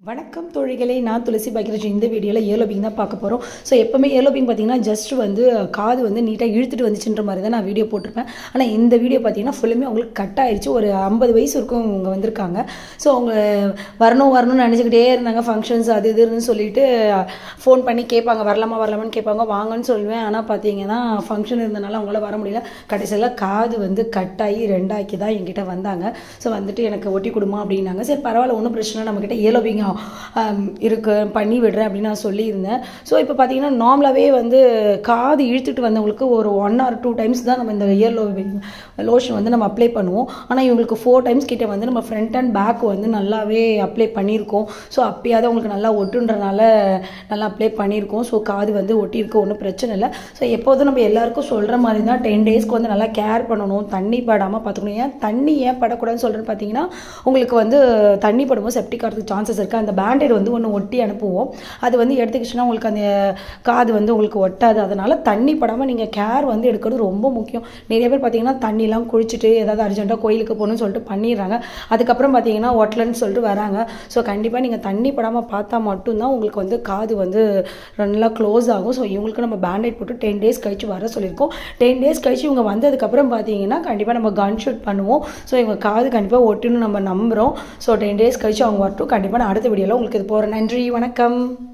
வணக்கம் தோழிகளே நான் துளசி பாக்கியராஜ் இந்த வீடியோவில் ஏலோபிங் தான் பார்க்க போகிறோம் ஸோ எப்போவுமே ஏலோபிங் பார்த்தீங்கன்னா ஜஸ்ட் வந்து காது வந்து நீட்டாக இழுத்துட்டு வந்துச்சுன்ற மாதிரி தான் நான் வீடியோ போட்டிருப்பேன் ஆனால் இந்த வீடியோ பார்த்தீங்கன்னா ஃபுல்லுமே அவங்களுக்கு கட் ஆயிடுச்சு ஒரு ஐம்பது வயசு இருக்கும் அவங்க வந்திருக்காங்க ஸோ அவங்க வரணும் வரணும்னு நினச்சிக்கிட்டே இருந்தாங்க ஃபங்க்ஷன்ஸ் அது இதுன்னு சொல்லிட்டு ஃபோன் பண்ணி கேட்பாங்க வரலாமா வரலாமான்னு கேட்பாங்க வாங்கன்னு சொல்லுவேன் ஆனால் பார்த்தீங்கன்னா ஃபங்க்ஷன் இருந்தனால அவங்களால வர முடியல கடைசியில் காது வந்து கட்டாகி ரெண்டாக்கி தான் என்கிட்ட வந்தாங்க ஸோ வந்துட்டு எனக்கு ஒட்டி கொடுமா அப்படின்னாங்க சரி பரவாயில்ல ஒன்றும் பிரச்சனை இல்லை, நம்மக்கிட்ட ஏலோபிங் இருக்கு பண்ணி விடுறேன் அப்படின்னு நான் சொல்லியிருந்தேன் ஸோ இப்போ பார்த்தீங்கன்னா நார்மலாகவே வந்து காது இழுத்துட்டு வந்தவங்களுக்கு ஒரு ஒன் ஆர் டூ டைம்ஸ் தான் நம்ம இந்த இயர் லோஷன் வந்து நம்ம அப்ளை பண்ணுவோம் ஆனால் இவங்களுக்கு ஃபோர் டைம்ஸ் கிட்ட வந்து நம்ம ஃப்ரண்ட் அண்ட் பேக் வந்து நல்லாவே அப்ளை பண்ணியிருக்கோம் ஸோ அப்பயாவது அவங்களுக்கு நல்லா ஒட்டுன்றனால நல்லா அப்ளை பண்ணியிருக்கோம் ஸோ காது வந்து ஒட்டியிருக்கு ஒன்றும் பிரச்சனை இல்லை ஸோ எப்போதும் நம்ம எல்லாருக்கும் சொல்கிற மாதிரி தான் டென் டேஸ்க்கு வந்து நல்லா கேர் பண்ணணும் தண்ணி படாமல் பார்த்துக்கணும் ஏன் தண்ணி ஏன் படக்கூடாதுன்னு சொல்கிறேன்னு பார்த்தீங்கன்னா உங்களுக்கு வந்து தண்ணி படும்போது செப்டிக் ஆகிறதுக்கு சான்சஸ் இருக்குது அந்த பேண்டேட் வந்து ஒன்று ஒட்டி அனுப்புவோம் அது வந்து எடுத்துக்கிச்சுன்னா உங்களுக்கு அந்த காது வந்து உங்களுக்கு ஒட்டாது அதனால் தண்ணி படாமல் நீங்கள் கேர் வந்து எடுக்கிறது ரொம்ப முக்கியம் நிறைய பேர் பார்த்தீங்கன்னா தண்ணிலாம் குளிச்சுட்டு ஏதாவது அர்ஜென்ட்டாக கோயிலுக்கு போகணும்னு சொல்லிட்டு பண்ணிடுறாங்க அதுக்கப்புறம் பார்த்தீங்கன்னா ஒட்டலன்னு சொல்லிட்டு வராங்க ஸோ கண்டிப்பாக நீங்கள் தண்ணி படாமல் பார்த்தா மட்டும்தான் உங்களுக்கு வந்து காது வந்து நல்லா க்ளோஸ் ஆகும் ஸோ இவங்களுக்கு நம்ம பேண்டேட் போட்டு டென் டேஸ் கழிச்சு வர சொல்லியிருக்கோம் டென் டேஸ் கழிச்சு இவங்க வந்ததுக்கப்புறம் பார்த்தீங்கன்னா கண்டிப்பாக நம்ம கன் ஷூட் பண்ணுவோம் ஸோ இவங்க காது கண்டிப்பாக ஒட்டுன்னு நம்ம நம்புகிறோம் ஸோ டென் டேஸ் கழிச்சு அவங்க வரட்டும் கண்டிப்பாக நான் அடுத்த வீடியோவில் உங்களுக்கு இது போகிறேன் நன்றி வணக்கம்